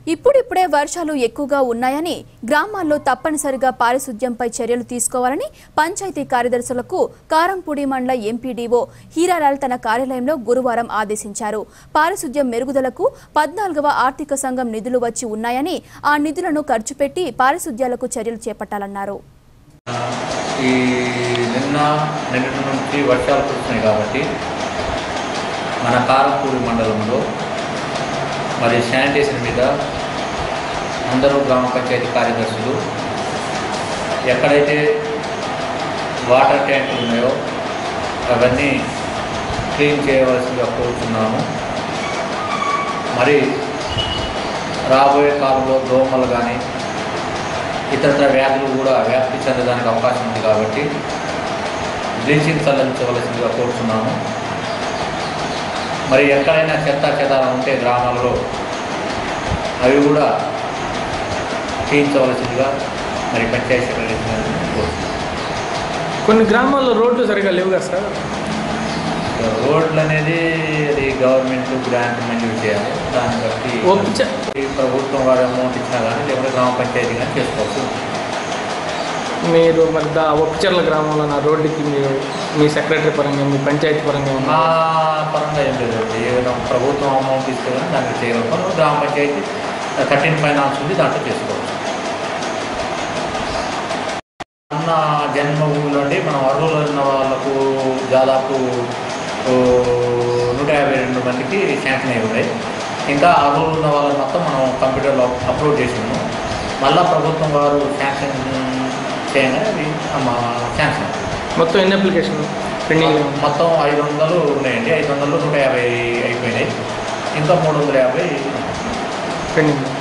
ఇప్పుడిప్పుడే వర్షాలు ఎక్కువగా ఉన్నాయని గ్రామాల్లో తప్పనిసరిగా పారిశుద్ధ్యంపై చర్యలు తీసుకోవాలని పంచాయతీ కార్యదర్శులకు కారంపూడి మండల ఎంపీడీఓ హీరాలాల్ తన కార్యాలయంలో గురువారం ఆదేశించారు పారిశుద్ధ్యం మెరుగుదలకు పద్నాలుగవ ఆర్థిక సంఘం నిధులు వచ్చి ఉన్నాయని ఆ నిధులను ఖర్చు పెట్టి పారిశుద్ధ్యాలకు చర్యలు చేపట్టాలన్నారు ఈ నిన్న నిన్నటి నుంచి వర్షాలు కురుస్తున్నాయి కాబట్టి మన కారంపూడి మండలంలో మరి శానిటేషన్ మీద అందరూ గ్రామ పంచాయతీ కార్యదర్శులు ఎక్కడైతే వాటర్ ట్యాంకులు ఉన్నాయో అవన్నీ క్లీన్ చేయవలసిందిగా కోరుతున్నాము మరి రాబోయే కాలంలో దోమలు కానీ ఇతరత్ర వ్యాధులు కూడా వ్యాప్తి చెందడానికి అవకాశం ఉంది కాబట్టి బ్లీచింగ్ చల్లించవలసిందిగా కోరుతున్నాము మరి ఎక్కడైనా చెత్త చెదారం ఉంటే గ్రామాల్లో అవి కూడా తీయించవలసిందిగా మరి పంచాయతీ సెక్రటరీ గారిని కోరుతున్నాము కొన్ని గ్రామాల్లో రోడ్లు సరిగా లేవు కదా సార్ రోడ్లు అనేది అది గవర్నమెంట్ గ్రాంట్ మంజూరు చేయాలి దాన్ని బట్టి ఒప్పించ- ఈ ప్రభుత్వం వారి అమౌంట్ ఇచ్చినా కానీ లేకపోతే గ్రామ పంచాయతీ కానీ చేసుకోవచ్చు మీరు మరి దా ఒక్కచర్ల గ్రామంలో నా రోడ్డుకి మీరు మీ సెక్రటరీ పరంగా మీ పంచాయతీ పరంగా మా ఉన్నా పరంగా ఏం లేదు ఏ విధంగా ప్రభుత్వం అమౌంట్ తీసుకెళ్ళి దానికి చేయగలుగుతాం గ్రామ పంచాయతీ థర్టీన్ ఫైనాన్స్ ఉంది దాంట్లో చేసుకోవచ్చు ఉన్న జన్మభూమిలో అండి మనం అర్హులు ఉన్న వాళ్ళకు దాదాపు ఓ, నూట యాభై రెండు మందికి శాంక్షన్ అయి ఉన్నాయి ఇంకా అర్హులు ఉన్న వాళ్ళని మొత్తం మనం కంప్యూటర్లో అప్లోడ్ చేసినాము మళ్ళా ప్రభుత్వం వారు శాంక్షన్ చేయగానే అవి మా శాంక్షన్ అవుతుంది. మొత్తం ఎన్ని అప్లికేషన్ పెండింగ్ మొత్తం ఐదు వందలు ఉన్నాయండి ఐదు వందలు నూట యాభై అయిపోయినాయి ఇంకా మూడు వందల యాభై పెండింగ్